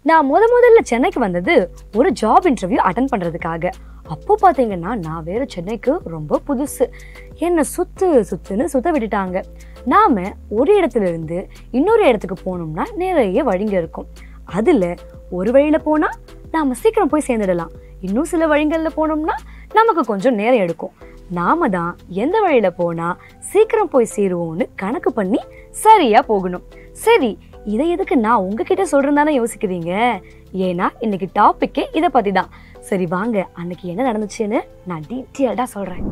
நான் முத முதல்ல சென்னைக்கு வந்தது ஒரு ஜாப் இன்டர்வியூ அட்டன் பண்றதுக்காக அப்போ பாத்தீங்கன்னா நான் வேற சென்னைக்கு ரொம்ப புதுசு என்னை சுத்து சுத்துன்னு சுத்த விட்டுட்டாங்க நாம ஒரு இடத்துல இருந்து இன்னொரு இடத்துக்கு போகணும்னா நிறைய வழிங்க இருக்கும் அதுல ஒரு வழியில போனா நாம சீக்கிரம் போய் சேர்ந்துடலாம் இன்னும் சில வழிகள்ல போனோம்னா நமக்கு கொஞ்சம் நேரம் எடுக்கும் நாம தான் எந்த வழியில போனா சீக்கிரம் போய் சேருவோம்னு கணக்கு பண்ணி சரியா போகணும் சரி இதை எதுக்கு நான் உங்ககிட்ட சொல்றேன் தானே யோசிக்கிறீங்க ஏன்னா இன்னைக்கு டாபிக்கே இதை பத்தி தான் சரி வாங்க அன்னைக்கு என்ன நடந்துச்சுன்னு நான் டீட்டெயில்டா சொல்றேன்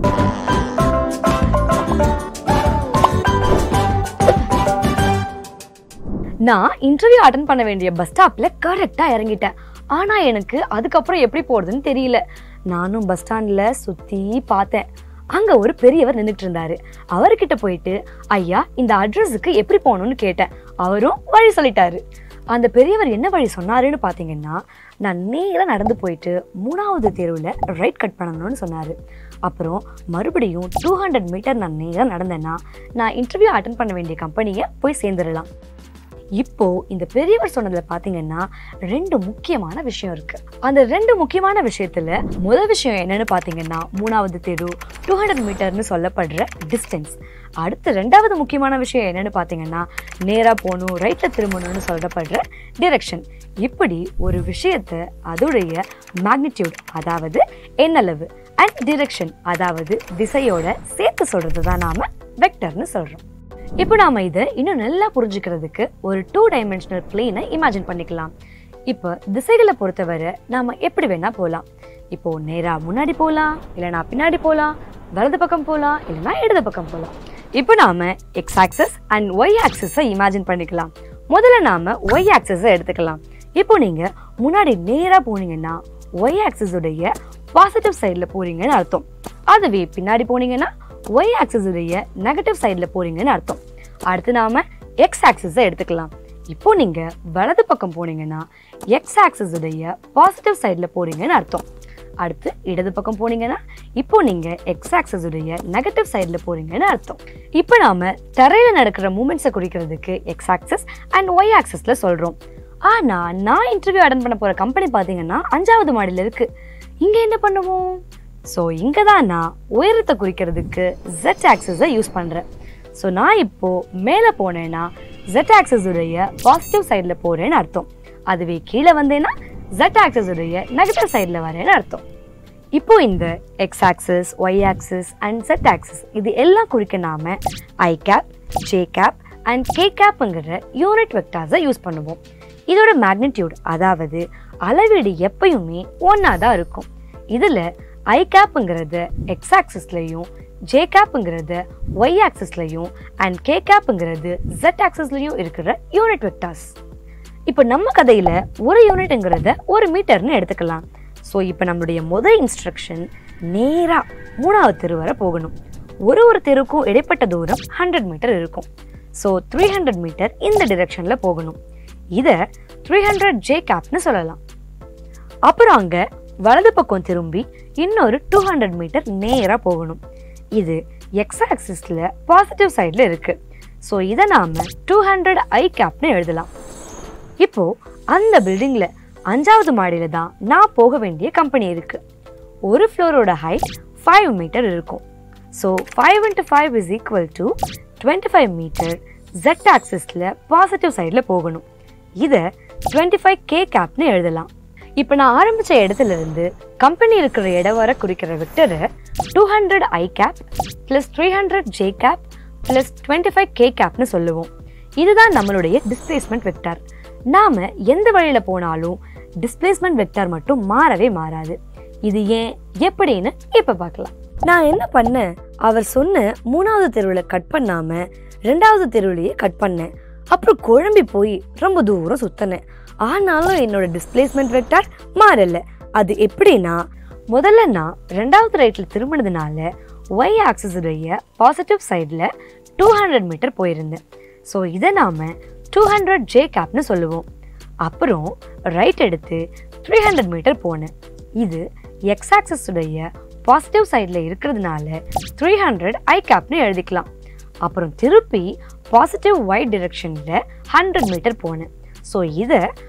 நான் இன்டர்வியூ அட்டன் பண்ண வேண்டிய பஸ் ஸ்டாப்ல கரெக்டா இறங்கிட்டேன் ஆனா எனக்கு அதுக்கப்புறம் எப்படி போறதுன்னு தெரியல நானும் பஸ் ஸ்டாண்ட்ல சுத்தி பார்த்தேன் அங்க ஒரு பெரியவர் நின்றுட்டு இருந்தாரு அவர்கிட்ட போயிட்டு ஐயா இந்த அட்ரஸுக்கு எப்படி போகணும்னு கேட்டேன் அவரும் வழி சொல்லிட்டாரு அந்த பெரியவர் என்ன வழி சொன்னாருன்னு பார்த்தீங்கன்னா நான் நேராக நடந்து போயிட்டு மூணாவது தெருவில் ரைட் கட் பண்ணணும்னு சொன்னார் அப்புறம் மறுபடியும் டூ ஹண்ட்ரட் மீட்டர் நான் நேராக நடந்தேன்னா நான் இன்டர்வியூ அட்டன் பண்ண வேண்டிய கம்பெனியை போய் சேர்ந்துடலாம் இப்போ இந்த பெரியவர் சொன்னதுல பாத்தீங்கன்னா ரெண்டு முக்கியமான விஷயம் இருக்கு அந்த ரெண்டு முக்கியமான விஷயத்துல முதல் விஷயம் என்னன்னு பாத்தீங்கன்னா மூணாவது தெரு டூ ஹண்ட்ரட் மீட்டர்னு சொல்லப்படுற டிஸ்டன்ஸ் அடுத்து ரெண்டாவது முக்கியமான விஷயம் என்னன்னு பாத்தீங்கன்னா நேரா போகணும் ரைட்ல திரும்பணும்னு சொல்லப்படுற டிரெக்ஷன் இப்படி ஒரு விஷயத்த அதோடைய மேக்னிடியூட் அதாவது எண்ணளவு அண்ட் டிரெக்ஷன் அதாவது திசையோட சேர்த்து சொல்றது தான் நாம வெக்டர்னு சொல்றோம் இப்போ நாம இதை இன்னும் நல்லா புரிஞ்சுக்கிறதுக்கு ஒரு டூ டைமென்ஷனல் பிளேனை இமேஜின் பண்ணிக்கலாம் இப்போ திசைகளை பொறுத்தவரை நாம எப்படி வேணா போகலாம் இப்போ நேரா முன்னாடி போகலாம் இல்லைனா பின்னாடி போகலாம் வலது பக்கம் போகலாம் இல்லைனா இடது பக்கம் போகலாம் இப்போ நாம எக்ஸ் ஆக்சஸ் அண்ட் ஒய் ஆக்சஸை இமேஜின் பண்ணிக்கலாம் முதல்ல நாம ஒய் ஆக்சஸை எடுத்துக்கலாம் இப்போ நீங்க முன்னாடி நேரா போனீங்கன்னா ஒய் ஆக்சஸ் உடைய பாசிட்டிவ் சைடில் போறீங்கன்னு அர்த்தம் அதுவே பின்னாடி போனீங்கன்னா ஒய் ஆக்சிஸ் உடைய நெகட்டிவ் சைடில் போறீங்கன்னு அர்த்தம் அடுத்து நாம எக்ஸ் ஆக்சிஸை எடுத்துக்கலாம் இப்போ நீங்க வலது பக்கம் போனீங்கன்னா எக்ஸ் ஆக்சிஸ் உடைய பாசிட்டிவ் சைடில் போறீங்கன்னு அர்த்தம் அடுத்து இடது பக்கம் போனீங்கன்னா இப்போ நீங்க எக்ஸ் ஆக்சிஸ் உடைய நெகட்டிவ் சைடில் போறீங்கன்னு அர்த்தம் இப்போ நாம தரையில நடக்கிற மூமெண்ட்ஸை குறிக்கிறதுக்கு எக்ஸ் ஆக்சிஸ் அண்ட் ஒய் ஆக்சிஸ்ல சொல்றோம் ஆனா நான் இன்டர்வியூ அட்டன் பண்ண போற கம்பெனி பாத்தீங்கன்னா அஞ்சாவது மாடியில இருக்கு இங்க என்ன பண்ணுவோம் ஸோ இங்கே தான் நான் உயரத்தை குறிக்கிறதுக்கு ஜெட் ஆக்சஸை யூஸ் பண்ணுறேன் ஸோ நான் இப்போ மேலே போனேன்னா ஜெட் ஆக்சஸ் உடைய பாசிட்டிவ் சைடில் போகிறேன்னு அர்த்தம் அதுவே கீழே வந்தேன்னா ஜெட் ஆக்சஸ் உடைய நெகட்டிவ் சைடில் வரேன்னு அர்த்தம் இப்போ இந்த X axis Y axis and Z axis இது எல்லாம் குறிக்க நாம I cap J cap and K கேப்புங்கிற யூனிட் வெக்டார்ஸை யூஸ் பண்ணுவோம் இதோட மேக்னிடியூட் அதாவது அளவீடு எப்பயுமே ஒன்றா தான் இருக்கும் இதில் ஐ கேப்புங்கிறத எக்ஸ் ஆக்சிஸ்லையும் ஜே கேப்புங்கிறத ஒய் ஆக்சிஸ்லையும் அண்ட் கே கேப்புங்கிறது ஜெட் ஆக்சிஸ்லையும் இருக்கிற யூனிட் வெக்டார்ஸ் இப்போ நம்ம கதையில் ஒரு யூனிட்ங்கிறத ஒரு மீட்டர்னு எடுத்துக்கலாம் ஸோ இப்போ நம்மளுடைய முதல் இன்ஸ்ட்ரக்ஷன் நேராக மூணாவது தெரு வரை போகணும் ஒரு ஒரு தெருக்கும் இடைப்பட்ட தூரம் ஹண்ட்ரட் மீட்டர் இருக்கும் ஸோ த்ரீ ஹண்ட்ரட் மீட்டர் இந்த டிரெக்ஷனில் போகணும் இதை த்ரீ ஹண்ட்ரட் ஜே கேப்னு சொல்லலாம் அப்புறம் அங்கே வலது பக்கம் திரும்பி இன்னொரு டூ ஹண்ட்ரட் மீட்டர் நேராக போகணும் இது எக்ஸ் ஆக்சிஸில் பாசிட்டிவ் சைடில் இருக்கு ஸோ இதை நாம டூ ஹண்ட்ரட் ஐ கேப்னு எழுதலாம் இப்போ அந்த பில்டிங்கில் அஞ்சாவது மாடியில் தான் நான் போக வேண்டிய கம்பெனி இருக்கு ஒரு ஃப்ளோரோட ஹைட் ஃபைவ் மீட்டர் இருக்கும் so five into five is equal to twenty five metre Z ஆக்சிஸில் பாசிட்டிவ் சைடில் போகணும் இதை டுவெண்ட்டி ஃபைவ் கே கேப்னு எழுதலாம் இப்போ நான் ஆரம்பிச்ச இடத்துல இருந்து கம்பெனி இருக்கிற இடம் வர குறிக்கிற வெக்டரை two hundred I cap plus three hundred J cap plus twenty five K கேப்னு சொல்லுவோம் இதுதான் நம்மளுடைய டிஸ்பிளேஸ்மெண்ட் வெக்டார் நாம எந்த வழியில போனாலும் டிஸ்பிளேஸ்மெண்ட் வெக்டார் மட்டும் மாறவே மாறாது இது ஏன் எப்படின்னு இப்ப பார்க்கலாம் நான் என்ன பண்ணேன் அவர் சொன்ன மூணாவது தெருவில் கட் பண்ணாம ரெண்டாவது தெருவிலேயே கட் பண்ணேன் அப்புறம் குழம்பி போய் ரொம்ப தூரம் சுத்தினேன் ஆனாலும் என்னோட டிஸ்பிளேஸ்மெண்ட் வெக்டார் மாறல அது எப்படின்னா முதல்ல நான் ரெண்டாவது ரைட்ல திரும்பினதுனால ஒய் ஆக்சிஸ் உடைய பாசிட்டிவ் சைடில் டூ ஹண்ட்ரட் மீட்டர் போயிருந்தேன் ஸோ இதை நாம டூ ஹண்ட்ரட் ஜே கேப்னு சொல்லுவோம் அப்புறம் ரைட் எடுத்து த்ரீ ஹண்ட்ரட் மீட்டர் போனேன் இது எக்ஸ் ஆக்சிஸ் உடைய பாசிட்டிவ் சைடில் இருக்கிறதுனால த்ரீ ஹண்ட்ரட் ஐ கேப்னு எழுதிக்கலாம் அப்புறம் திருப்பி பாசிட்டிவ் ஒய் டிரெக்ஷனில் ஹண்ட்ரட் மீட்டர் போனேன் ஸோ இதை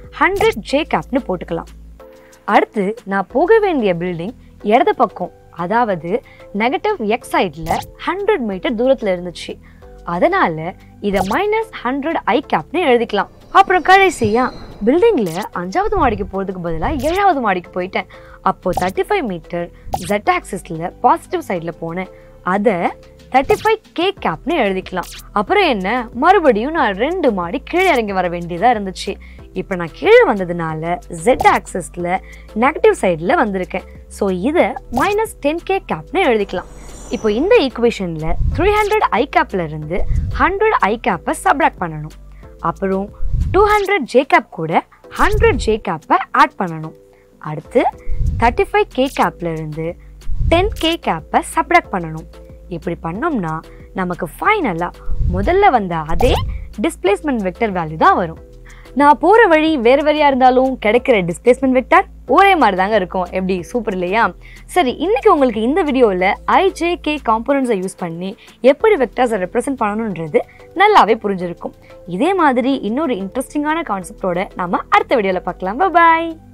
ஹண்ட்ரட் ஜே கேப்னு போட்டுக்கலாம் அடுத்து நான் போக வேண்டிய பில்டிங் இடது பக்கம் அதாவது நெகட்டிவ் எக்ஸ் சைடில் ஹண்ட்ரட் மீட்டர் தூரத்தில் இருந்துச்சு அதனால இதை மைனஸ் ஹண்ட்ரட் ஐ கேப்னு எழுதிக்கலாம் அப்புறம் கடைசியா பில்டிங்ல அஞ்சாவது மாடிக்கு போகிறதுக்கு பதிலாக ஏழாவது மாடிக்கு போயிட்டேன் அப்போ தேர்ட்டி ஃபைவ் மீட்டர் ஜெட் ஆக்சிஸில் பாசிட்டிவ் சைடில் போனேன் அதை தேர்ட்டி ஃபைவ் கே கேப்னு எழுதிக்கலாம் அப்புறம் என்ன மறுபடியும் நான் ரெண்டு மாடி கீழே இறங்கி வர வேண்டியதாக இருந்துச்சு இப்போ நான் கீழே வந்ததுனால ஜெட் ஆக்சஸில் நெகட்டிவ் சைடில் வந்திருக்கேன் ஸோ இதை மைனஸ் டென் கே கேப்னு எழுதிக்கலாம் இப்போ இந்த ஈக்குவேஷனில் த்ரீ ஹண்ட்ரட் ஐ கேப்பில் இருந்து ஹண்ட்ரட் ஐ கேப்பை சப்ராக்ட் பண்ணணும் அப்புறம் டூ ஹண்ட்ரட் ஜே கேப் கூட ஹண்ட்ரட் ஜே கேப்பை ஆட் பண்ணணும் அடுத்து தேர்ட்டி ஃபைவ் கே கேப்பில் இருந்து டென் கே கேப்பை சப்ராக்ட் பண்ணணும் இப்படி பண்ணோம்னா நமக்கு ஃபைனலாக முதல்ல வந்த அதே டிஸ்பிளேஸ்மெண்ட் வெக்டர் வேல்யூ தான் வரும் நான் போகிற வழி வேறு வேறையாக இருந்தாலும் கிடைக்கிற டிஸ்பிளேஸ்மெண்ட் வெக்டர் ஒரே மாதிரி தாங்க இருக்கும் எப்படி சூப்பர் இல்லையா சரி இன்னைக்கு உங்களுக்கு இந்த வீடியோவில் ஐஜேகே காம்போனன்ட்ஸை யூஸ் பண்ணி எப்படி வெக்டர்ஸை ரெப்ரசென்ட் பண்ணணுன்றது நல்லாவே புரிஞ்சிருக்கும் இதே மாதிரி இன்னொரு இன்ட்ரெஸ்டிங்கான கான்செப்டோட நாம அடுத்த வீடியோவில் பார்க்கலாம் பாய்